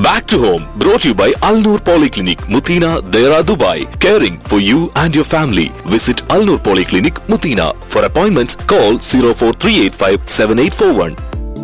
Back to home, brought to you by Al Noor Polyclinic, Mutina, Dera, Dubai. Caring for you and your family. Visit Al Noor Polyclinic, Mutina. For appointments, call 04385 7841.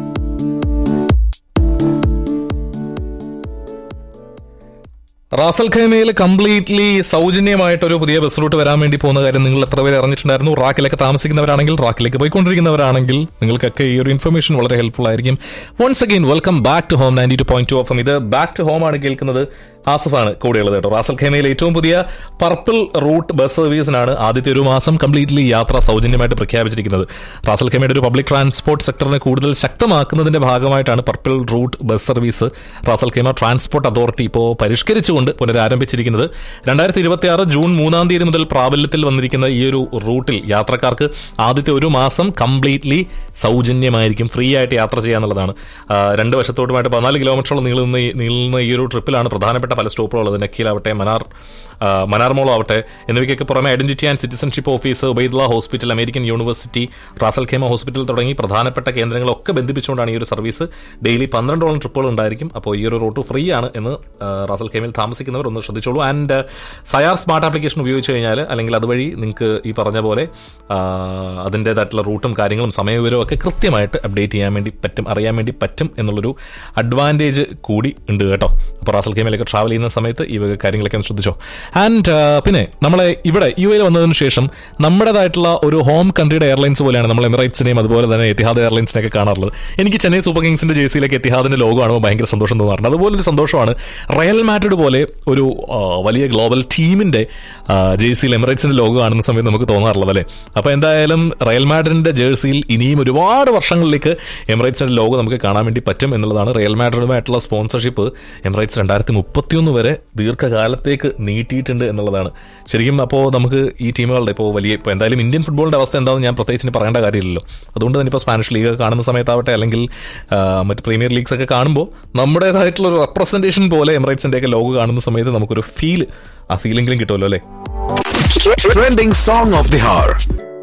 Ras Al ഖൈമയിൽ completely സൗജന്യമായിട്ടൊരു പുതിയ bus root വരാൻ വേണ്ടി പോകുന്ന കാര്യം നിങ്ങൾ എത്ര പേര് അറിഞ്ഞിട്ടുണ്ടായിരുന്നു റാക്കിലൊക്കെ താമസിക്കുന്നവരാണെങ്കിൽ റാക്കിലേക്ക് പോയിക്കൊണ്ടിരിക്കുന്നവരാണെങ്കിൽ നിങ്ങൾക്കൊക്കെ ഈ ഒരു ഇൻഫർമേഷൻ വളരെ ഹെൽപ്ഫുൾ ആയിരിക്കും once again welcome back to home ninety two point two ഓഫ് ഇത് ബാക്ക് ടു ഹോം ആണ് കേൾക്കുന്നത് ആസിഫാണ് കൂടെയുള്ളത് കേട്ടോ റാസൽ ഖൈമയിൽ ഏറ്റവും പുതിയ പർപ്പിൾ റൂട്ട് ബസ് സർവീസിനാണ് ആദ്യത്തെ ഒരു മാസം കംപ്ലീറ്റ്ലി യാത്ര സൗജന്യമായിട്ട് പ്രഖ്യാപിച്ചിരിക്കുന്നത് റാസൽ ഖൈമയുടെ ഒരു പബ്ലിക് ട്രാൻസ്പോർട്ട് സെക്ടറിനെ കൂടുതൽ ശക്തമാക്കുന്നതിന്റെ ഭാഗമായിട്ടാണ് purple route bus service Ras Al Khaimah transport authority ഇപ്പോൾ പരിഷ്കരിച്ചുകൊണ്ട് പുനരാരംഭിച്ചിരിക്കുന്നത് രണ്ടായിരത്തി ഇരുപത്തി ആറ് ജൂൺ മൂന്നാം തീയതി മുതൽ പ്രാബല്യത്തിൽ വന്നിരിക്കുന്ന ഈ ഒരു റൂട്ടിൽ യാത്രക്കാർക്ക് ആദ്യത്തെ ഒരു മാസം കംപ്ലീറ്റ്ലി സൗജന്യമായിരിക്കും ഫ്രീ ആയിട്ട് യാത്ര ചെയ്യാന്നുള്ളതാണ് ആ, രണ്ട് വശത്തോട്ടുമായിട്ട് പതിനാല് കിലോമീറ്ററോളം നീളുന്ന ഈ- നീളുന്ന ഈ ഒരു ട്രിപ്പിലാണ് പ്രധാനപ്പെട്ട പല സ്റ്റോപ്പുകളുള്ളത് നക്കീലാവട്ടെ മനാർ ആ, മനാർ മോളോ ആവട്ടെ എന്നിവയ്ക്കൊക്കെ പുറമെ identity and citizenship office Obaidullah hospital American university Ras Al Khaimah hospital തുടങ്ങി പ്രധാനപ്പെട്ട കേന്ദ്രങ്ങളൊക്കെ ബന്ധിപ്പിച്ചുകൊണ്ടാണ് ഈ ഒരു സർവീസ് ഡെയിലി പന്ത്രണ്ടോളം ട്രിപ്പുകൾ ഉണ്ടായിരിക്കും അപ്പോൾ ഈ ഒരു റൂട്ട് ഫ്രീ ആണ് എന്ന് ആ, റാസൽ ഖേമയിൽ താമസിക്കുന്നവർ ഒന്ന് ശ്രദ്ധിച്ചോളൂ ആൻഡ് സയാർ സ്മാർട്ട് ആപ്ലിക്കേഷൻ ഉപയോഗിച്ച് കഴിഞ്ഞാൽ അല്ലെങ്കിൽ അതുവഴി നിങ്ങൾക്ക് ഈ പറഞ്ഞ പോലെ ആ, അതിൻ്റേതായിട്ടുള്ള റൂട്ടും കാര്യങ്ങളും സമയവിവരവും ഒക്കെ കൃത്യമായിട്ട് അപ്ഡേറ്റ് ചെയ്യാൻ വേണ്ടി പറ്റും അറിയാൻ വേണ്ടി പറ്റും എന്നുള്ളൊരു അഡ്വാൻറ്റേജ് കൂടി ഉണ്ട് കേട്ടോ അപ്പോൾ റാസൽ ഖേമയിലൊക്കെ ട്രാവൽ ചെയ്യുന്ന സമയത്ത് ഈ വക കാര്യങ്ങളൊക്കെ ഒന്ന് ശ്രദ്ധിച്ചോ ആൻഡ് പിന്നെ നമ്മളെ ഇവിടെ യു എയിൽ വന്നതിന് ശേഷം നമ്മുടേതായിട്ടുള്ള ഒരു ഹോം കൺട്രിയുടെ എയർലൈൻസ് പോലെയാണ് നമ്മൾ എമിറേറ്റ്സിനെയും അതുപോലെ തന്നെ എത്തിഹാദ് എയർലൈൻസിനെയൊക്കെ കാണാറുള്ളത് എനിക്ക് ചെന്നൈ സൂപ്പർ കിങ്സിന്റെ ജേഴ്സിയിലേക്ക് എത്തിഹാദിന്റെ ലോഗോ കാണുമ്പോൾ ഭയങ്കര സന്തോഷം തോന്നാറുണ്ട് അതുപോലെ ഒരു സന്തോഷമാണ് റയൽ മാഡ്രിഡ് പോലെ ഒരു ആ, വലിയ ഗ്ലോബൽ ടീമിന്റെ ജേഴ്സിയിൽ എമിറേറ്റ്സിന്റെ ലോഗോ കാണുന്ന സമയത്ത് നമുക്ക് തോന്നാറുള്ളത് അല്ലേ അപ്പോൾ എന്തായാലും റയൽ മാഡ്രിഡിന്റെ ജേഴ്സിയിൽ ഇനിയും ഒരുപാട് വർഷങ്ങളിലേക്ക് എമിറേറ്റ്സിന്റെ ലോഗോ നമുക്ക് കാണാൻ വേണ്ടി പറ്റും എന്നുള്ളതാണ് റയൽ മാഡ്രിഡുമായിട്ടുള്ള സ്പോൺസർഷിപ്പ് എമിറേറ്റ്സ് രണ്ടായിരത്തി മുപ്പത്തിയൊന്ന് വരെ ദീർഘകാലത്തേക്ക് നീട്ടിയിട്ടുണ്ട് എന്നുള്ളതാണ് ശരിക്കും അപ്പോൾ നമുക്ക് ഈ ടീമുകളുടെ ഇപ്പോൾ വലിയ ഇപ്പോൾ എന്തായാലും ഇന്ത്യൻ ഫുട്ബോളിന്റെ അവസ്ഥ എന്താണെന്ന് ഞാൻ പ്രത്യേകിച്ച് ഇനി പറയേണ്ട കാര്യമില്ലല്ലോ അതുകൊണ്ട് തന്നെ ഇപ്പോൾ സ്പാനിഷ് ലീഗ് കാണുന്ന സമയത്താവട്ടെ അല്ലെങ്കിൽ ആ, മറ്റ് പ്രീമിയർ ലീഗ്സ് ഒക്കെ കാണുമ്പോൾ നമ്മുടേതായിട്ടുള്ള ഒരു റെപ്രസെന്റേഷൻ പോലെ എമിറേറ്റ്സിന്റെ ഒക്കെ ലോഗോ കാണുന്ന സമയത്ത് നമുക്കൊരു ഫീൽ ആ ഫീലെങ്കിലും കിട്ടുമല്ലോ അല്ലേ Trending song of the hour.